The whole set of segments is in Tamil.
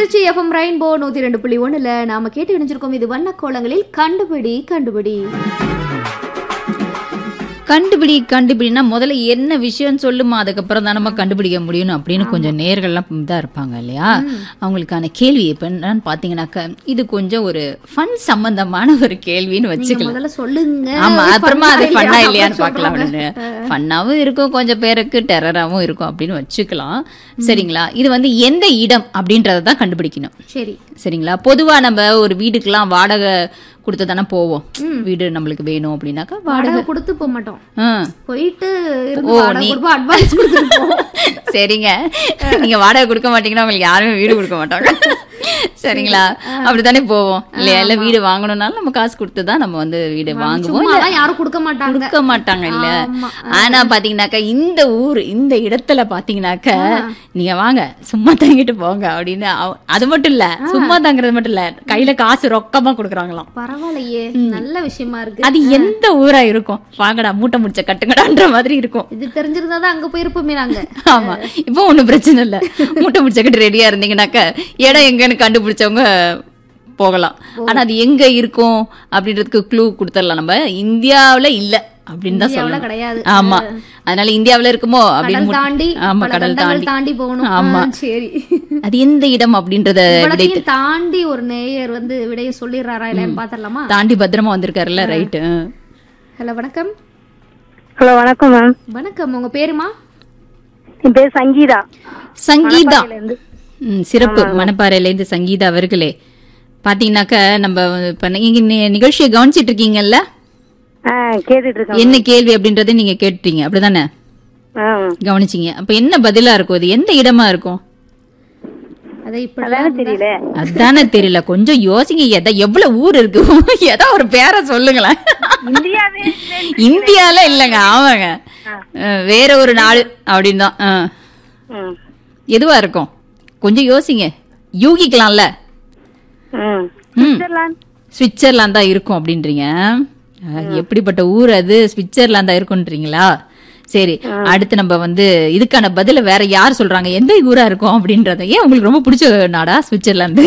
திருச்சி எஃப்எம் ரெயின்போ நூத்தி ரெண்டு புள்ளி ஒண்ணுல நாம கேட்டு இணைஞ்சிருக்கோம் இது வண்ண கோலங்களில் கண்டுபிடி கண்டுபிடி கண்டுபிடி கண்டுபிடினா முதல்ல என்ன விஷயம் சொல்லுமா அதுக்கப்புறம் தான் நம்ம கண்டுபிடிக்க முடியும் அப்படின்னு கொஞ்சம் நேர்கள்லாம் இதா இருப்பாங்க இல்லையா அவங்களுக்கான கேள்வி இப்ப என்னன்னு பாத்தீங்கன்னாக்க இது கொஞ்சம் ஒரு ஃபன் சம்பந்தமான ஒரு கேள்வின்னு நீங்க வச்சுக்கலாம் முதல்ல சொல்லுங்க ஆமா அப்புறமா அது பண்ணா ஃபன்னா இல்லையா? இல்லையான்னு அப்புறம் பார்க்கலாம் சொல்றோங்க. அப்படின்னு ஃபன்னாவும் இருக்கும் கொஞ்சம் பேருக்கு டெரராவும் இருக்கும் அப்படின்னு வச்சுக்கலாம் சரிங்களா இது வந்து எந்த இடம் அப்படின்றத தான் கண்டுபிடிக்கணும் சரி சரிங்களா பொதுவா நம்ம ஒரு வீடுக்கெல்லாம் வாடகை கொடுத்து தானே போவோம் வீடு நம்மளுக்கு வேணும் அப்படின்னாக்கா வாடகை வாடகை கொடுத்து போக மாட்டோம் ஆ. போயிட்டு இருந்து ஓ, வாடகை நீ- கொடுப்போம் அட்வான்ஸ் கொடுத்துருப்போம் சரிங்க நீங்க வாடகை கொடுக்க மாட்டீங்கன்னா உங்களுக்கு யாருமே வீடு கொடுக்க மாட்டாங்க சரிங்களா அப்படித்தானே போவோம் இல்லையா இல்ல வீடு வாங்கணும்னாலும் நம்ம காசு கொடுத்து தான் நம்ம வந்து வீடு வாங்குவோம் சும்மா தான் யாரும் கொடுக்க மாட்டாங்க கொடுக்க மாட்டாங்க இல்ல ஆமா. ஆனா பாத்தீங்கன்னாக்கா இந்த ஊர் இந்த இடத்துல பாத்தீங்கன்னாக்க நீங்க வாங்க சும்மா தங்கிட்டு போங்க அப்படின்னு அவ- அது மட்டும் இல்ல சும்மா தங்குறது மட்டும் இல்ல கையில காசு ரொக்கமா கொடுக்குறாங்களாம் பரவாயில்லையே நல்ல விஷயமா இருக்கு அது எந்த ஊரா இருக்கும் வாங்கடா மூட்டை முடிச்ச கட்டுங்கடான்ற மாதிரி இருக்கும் இது தெரிஞ்சிருந்தா தான் அங்க போயிருப்போமே நாங்க ஆமா இப்போ ஒண்ணும் பிரச்சனை இல்ல மூட்டை முடிச்சக்கிட்டு ரெடியா இருந்தீங்கன்னாக்க இடம் எங்கன்னு கண்டுபிடிச்சவங்க போகலாம் ஆனா அது எங்க இருக்கும் அப்படின்றதுக்கு க்ளூ கொடுத்துடலாம் நம்ம இந்தியாவுல இல்ல அப்படின்னு தான் இந்தியாவுல சொல்லணும் கிடையாது ஆமா அதனால இந்தியாவுல இருக்குமோ கடல் அப்படின்னு மு- தாண்டி ஆமா பல கடல் கண்டங்கள் தாண்டி தாண்டி போகணும் ஆமா. ஆ, சரி அது எந்த இடம் அப்படின்றத விடை இவ்வளத்தையும் தாண்டி ஒரு நேயர் வந்து விடைய சொல்லிடுறாரா இல்லையான்னு பாத்திரலாமா தாண்டி பத்திரமா வந்திருக்காருல்ல ரைட்டு ஹலோ வணக்கம் ஹலோ வணக்கம் மேம் வணக்கம் உங்க பேருமா என் பேர் சங்கீதா சங்கீதா இருந்து. ம், சிறப்பு மணப்பாறையில இருந்து சங்கீதா அவர்களே பாத்தீங்கன்னாக்க நம்ம இப்ப நீங்க நி- நிகழ்ச்சியை கவனிச்சிட்டு இருக்கீங்கல்ல ஆ கேட்டுட்டு இருக்கேன் என்ன கேள்வி அப்படின்றத நீங்க கேட்டீங்க அப்படிதானே ஆ கவனிச்சீங்க அப்ப என்ன பதிலா இருக்கும் இது எந்த இடமா இருக்கும் அதை இப்படி அதானே தெரியல அதானே தெரியல கொஞ்சம் யோசிங்க எதா எவ்வளவு ஊர் இருக்கு ஏதோ ஒரு பேரை சொல்லுங்களேன் இந்தியாவே இந்தியால இல்லங்க ஆமாங்க அஹ், வேற ஒரு நாடு அப்படின்னு தான் அஹ். ம் எதுவா இருக்கும் கொஞ்சம் யோசிங்க யூகிக்கலாம்ல ம் ம் சுவிட்சர்லாந்து சுவிட்சர்லாந்து தான் இருக்கும் அப்படின்றீங்க அஹ், எப்படிப்பட்ட ஊர் அது சுவிட்சர்லாந்து தான் இருக்குன்றீங்களா சரி அடுத்து நம்ம வந்து இதுக்கான பதில வேற யார் சொல்றாங்க எந்த ஊரா இருக்கும் அப்படின்றத ஏன் உங்களுக்கு ரொம்ப பிடிச்ச நாடா சுவிட்சர்லாந்து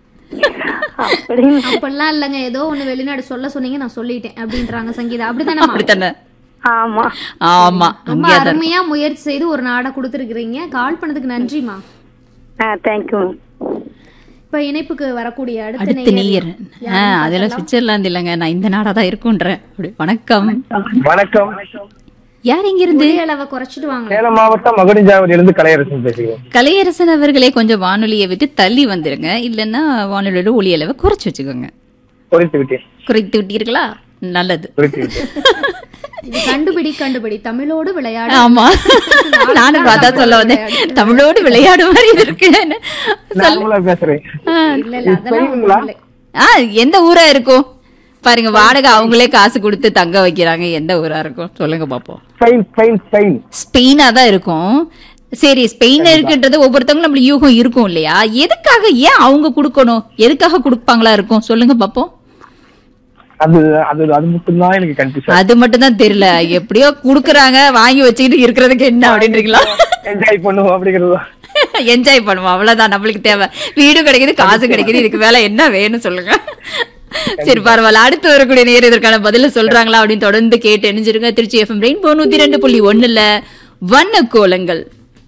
அப்படின்னு அப்படிலாம் இல்லைங்க ஏதோ ஒண்ணு வெளிநாடு சொல்ல சொன்னீங்க நான் சொல்லிட்டேன் அப்படின்றாங்க சங்கீதா அப்படித்தானே அப்படித்தானே ஆமா ஆமா ரொம்ப அங்கேயே தான் அருமையா முயற்சி செய்து ஒரு நாடை கொடுத்துருக்கீங்க கால் பண்ணதுக்கு நன்றிமா ஆ தேங்க்யூ இப்ப இணைப்புக்கு வரக்கூடிய அடுத்த அடுத்த நேயர் நேயர் ஆ, அதெல்லாம் சுவிட்சர்லாந்து இல்லைங்க நான் இந்த நாடா தான் இருக்குன்றேன் அப்படி வணக்கம் வணக்கம் யார் இங்க இருந்து ஒலி அளவை குறைச்சிட்டு வாங்க சேலம் மாவட்டம் மகுடிஞ்சாவடியிலிருந்து கலையரசன் பேசுகிறேன் கலையரசன் அவர்களே கொஞ்சம் வானொலியை விட்டு தள்ளி வந்துருங்க இல்லைன்னா வானொலியோட ஒலி அளவை குறைச்சு வச்சுக்கோங்க குறித்து விட்டேன் குறைத்து விட்டீர்களா நல்லது குறித்து விட்டேன் இது கண்டுபிடி கண்டுபிடி தமிழோடு விளையாடு ஆமா நானும் பார்த்தா சொல்ல வந்தேன் தமிழோடு விளையாடு மாதிரி இருக்கு நார்மலா பேசுறேன் இல்ல இல்ல அதெல்லாம் ஒண்ணும் இல்லை. ஆ எந்த ஊரா இருக்கும் பாருங்க வாடகை அவங்களே காசு கொடுத்து தங்க வைக்கிறாங்க எந்த ஊரா இருக்கும் சொல்லுங்க பாப்போம் ஸ்பெயின் ஸ்பெயின் ஸ்பெயின் ஸ்பெயினா தான் இருக்கும் சரி ஸ்பெயின் இருக்குன்றது ஒவ்வொருத்தவங்களும் நம்மளுக்கு யூகம் இருக்கும் இல்லையா எதுக்காக ஏன் அவங்க கொடுக்கணும் எதுக்காக கொடுப்பாங்களா இருக்கும் சொல்லுங்க பாப்போம் அது அது அது மட்டும்தான் எனக்கு கன்ஃபியூஷன் அது மட்டும் தான் தெரியல எப்படியோ குடுக்குறாங்க வாங்கி வச்சுக்கிட்டு இருக்கிறதுக்கு என்ன அப்படின்றீங்களா என்ஜாய் பண்ணுவோம் அப்படிங்கிறது என்ஜாய் பண்ணுவோம் அவ்வளவுதான் நம்மளுக்கு தேவை வீடு கிடைக்குது காசு கிடைக்குது இதுக்கு மேல என்ன வேணும் சொல்லுங்க சரி பரவாயில்ல அடுத்து வரக்கூடிய நேரம் இதற்கான பதில சொல்றாங்களா அப்படின்னு தொடர்ந்து கேட்டு எணிஞ்சிருங்க திருச்சி எஃப்எம் ரெயின்போ நூத்தி ரெண்டு புள்ளி ஒண்ணுல வண்ண கோலங்கள்